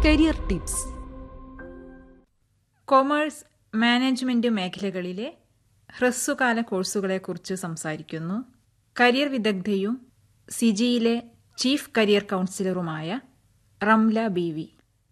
career tips commerce management മേഖലകളിലെ ഹ്രസ്വകാല കോഴ്സുകളെക്കുറിച്ച് സംസാരിക്കുന്നു കരിയർ വിദഗ്ധയും സിജിയിലെ ചീഫ് കരിയർ കൗൺസിലറുമായ റംല ബി വി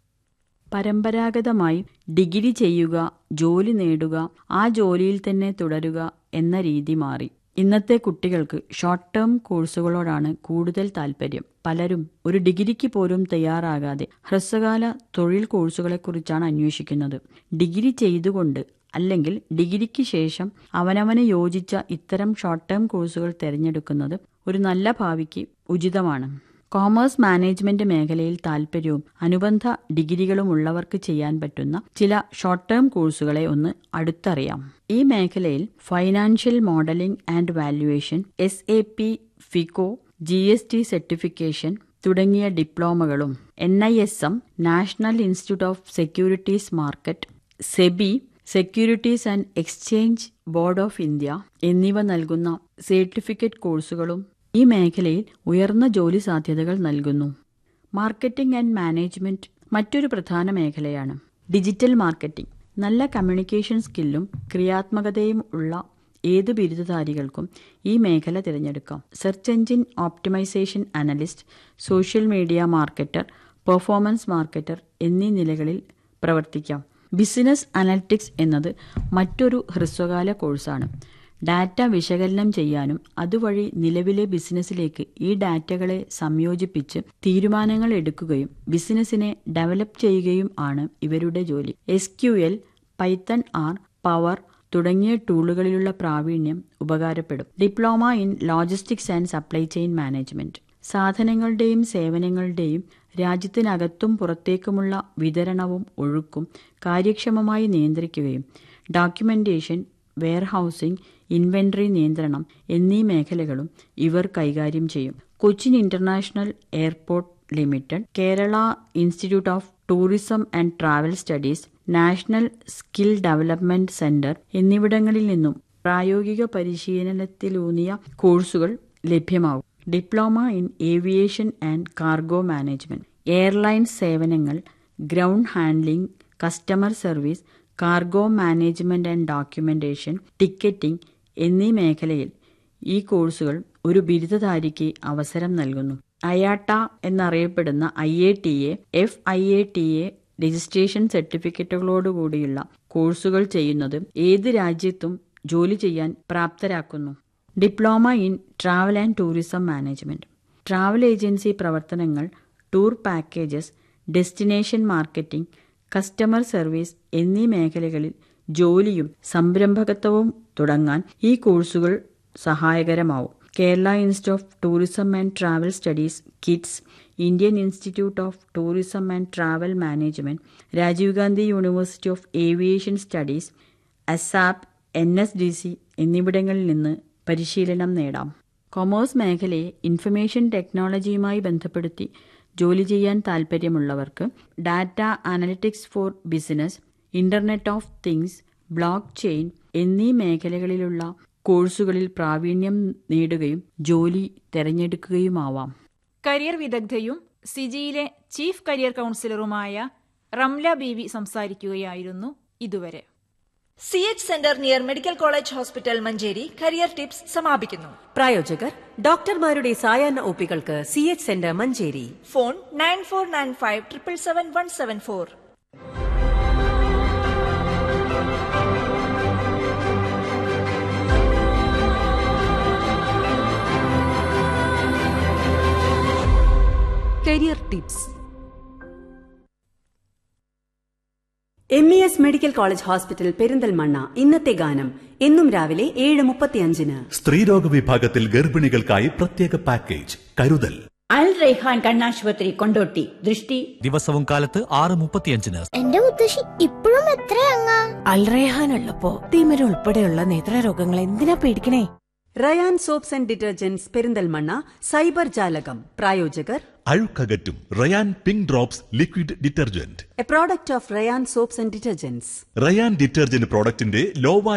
പരമ്പരാഗതമായി ഡിഗ്രി ചെയ്യുക ജോലി നേടുക ആ ജോലിയിൽ തന്നെ തുടരുക എന്ന രീതി മാറി ഇന്നത്തെ കുട്ടികൾക്ക് ഷോർട്ട് ടേം കോഴ്സുകളോടാണ് കൂടുതൽ താല്പര്യം പലരും ഒരു ഡിഗ്രിക്ക് പോലും തയ്യാറാകാതെ ഹ്രസ്വകാല തൊഴിൽ കോഴ്സുകളെക്കുറിച്ചാണ് അന്വേഷിക്കുന്നത് ഡിഗ്രി ചെയ്തുകൊണ്ട് അല്ലെങ്കിൽ ഡിഗ്രിക്ക് ശേഷം അവനവന് യോജിച്ച ഇത്തരം ഷോർട്ട് ടേം കോഴ്സുകൾ തിരഞ്ഞെടുക്കുന്നത് ഒരു നല്ല ഭാവിക്ക് ഉചിതമാണ് കോമേഴ്സ് മാനേജ്മെന്റ് മേഖലയിൽ താൽപ്പര്യവും അനുബന്ധ ഡിഗ്രികളും ഉള്ളവർക്ക് ചെയ്യാൻ പറ്റുന്ന ചില ഷോർട്ട് ടേം കോഴ്സുകളെ ഒന്ന് അടുത്തറിയാം ഈ മേഖലയിൽ financial modelling and valuation S A P FICO G S T certification തുടങ്ങിയ ഡിപ്ലോമകളും N I S M national institute of securities market SEBI securities and exchange board of India എന്നിവ നൽകുന്ന സർട്ടിഫിക്കറ്റ് കോഴ്സുകളും ഈ മേഖലയിൽ ഉയർന്ന ജോലി സാധ്യതകൾ നൽകുന്നു മാർക്കറ്റിംഗ് ആൻഡ് മാനേജ്മെന്റ് മറ്റൊരു പ്രധാന മേഖലയാണ് ഡിജിറ്റൽ മാർക്കറ്റിംഗ് നല്ല കമ്മ്യൂണിക്കേഷൻ സ്കില്ലും ക്രിയാത്മകതയും ഉള്ള ഏത് ബിരുദധാരികൾക്കും ഈ മേഖല തിരഞ്ഞെടുക്കാം search engine optimisation analyst social media marketer performance marketer എന്നീ നിലകളിൽ പ്രവർത്തിക്കാം ബിസിനസ് അനലിറ്റിക്സ് എന്നത് മറ്റൊരു ഹ്രസ്വകാല കോഴ്സാണ് ഡാറ്റ വിശകലനം ചെയ്യാനും അതുവഴി നിലവിലെ ബിസിനസ്സിലേക്ക് ഈ ഡാറ്റകളെ സംയോജിപ്പിച്ച് തീരുമാനങ്ങൾ എടുക്കുകയും ബിസിനസ്സിനെ ഡെവലപ്പ് ചെയ്യുകയും ആണ് ഇവരുടെ ജോലി S Q L Python R power തുടങ്ങിയ ടൂളുകളിലുള്ള പ്രാവീണ്യം ഉപകാരപ്പെടും diploma in logistics and supply chain management സാധനങ്ങളുടെയും സേവനങ്ങളുടെയും രാജ്യത്തിനകത്തും പുറത്തേക്കുമുള്ള വിതരണവും ഒഴുക്കും കാര്യക്ഷമമായി നിയന്ത്രിക്കുകയും ഡോക്യുമെന്റേഷൻ വെയർഹൌസിംഗ് ഇൻവെന്ററി നിയന്ത്രണം എന്നീ മേഖലകളും ഇവർ കൈകാര്യം ചെയ്യും Cochin international airport limited Kerala institute of tourism and travel studies national skill development centre എന്നിവിടങ്ങളിൽ നിന്നും പ്രായോഗിക പരിശീലനത്തിലൂന്നിയ കോഴ്സുകൾ ലഭ്യമാകും diploma in aviation and cargo management airlines സേവനങ്ങൾ ground handling customer service cargo management and documentation ticketing എന്നീ മേഖലയിൽ ഈ കോഴ്സുകൾ ഒരു ബിരുദധാരിക്ക് അവസരം നൽകുന്നു അയാട്ട എന്നറിയപ്പെടുന്ന I A T A F I A T A registration സർട്ടിഫിക്കറ്റുകളോടുകൂടിയുള്ള കോഴ്സുകൾ ചെയ്യുന്നത് ഏത് രാജ്യത്തും ജോലി ചെയ്യാൻ പ്രാപ്തരാക്കുന്നു diploma in travel and tourism management travel agency പ്രവർത്തനങ്ങൾ tour packages destination marketing customer service എന്നീ മേഖലകളിൽ ജോലിയും സംരംഭകത്വവും തുടങ്ങാൻ ഈ കോഴ്സുകൾ സഹായകരമാവും Kerala institute of tourism and travel studies KITTS Indian institute of tourism and travel management Rajiv Gandhi university of aviation studies ASAP N S D C എന്നിവിടങ്ങളിൽ നിന്ന് പരിശീലനം നേടാം കൊമേഴ്സ് മേഖലയെ ഇൻഫർമേഷൻ ടെക്നോളജിയുമായി ബന്ധപ്പെടുത്തി ജോലി ചെയ്യാൻ താൽപ്പര്യമുള്ളവർക്ക് data analytics for business internet of things blockchain എന്നീ മേഖലകളിലുള്ള കോഴ്സുകളിൽ പ്രാവീണ്യം നേടുകയും ജോലി തിരഞ്ഞെടുക്കുകയുമാവാം കരിയർ വിദഗ്ധയും സിജിയിലെ ചീഫ് കരിയർ കൗൺസിലറുമായ റംല ബി വി സംസാരിക്കുകയായിരുന്നു ഇതുവരെ C H centre near medical college hospital Manjeri career tips സമാപിക്കുന്നു പ്രായോജകർ ഡോക്ടർമാരുടെ സായാഹ്ന ഒപ്പികൾക്ക് C H centre Manjeri phone nine four nine five triple seven one seven four career tips M E S medical college hospital Perinthalmanna ഇന്നത്തെ ഗാനം എന്നും രാവിലെ ഏഴ് മുപ്പത്തിയഞ്ചിന് സ്ത്രീരോഗ വിഭാഗത്തിൽ ഗർഭിണികൾക്കായി പ്രത്യേക പാക്കേജ് കരുതൽ അൽ റൈഹാൻ കണ്ണാശുപത്രി കൊണ്ടോട്ടി ദൃഷ്ടി ദിവസവും കാലത്ത് ആറ് മുപ്പത്തിയഞ്ചിന് എന്റെ മുത്തശ്ശി ഇപ്പോഴും എത്രയങ്ങാ അൽറേഹാൻ ഉള്ളപ്പോ തിമിര ഉൾപ്പെടെയുള്ള നേത്രരോഗങ്ങൾ എന്തിനാ പേടിക്കണേ Rayan soaps and detergents Perinthalmanna cyber ജാലകം പ്രായോജകർ അഴുക്കകറ്റും Rayan pink drops liquid detergent a product of Rayan soaps and detergents Rayan detergent പ്രോഡക്റ്റിന്റെ ലോവ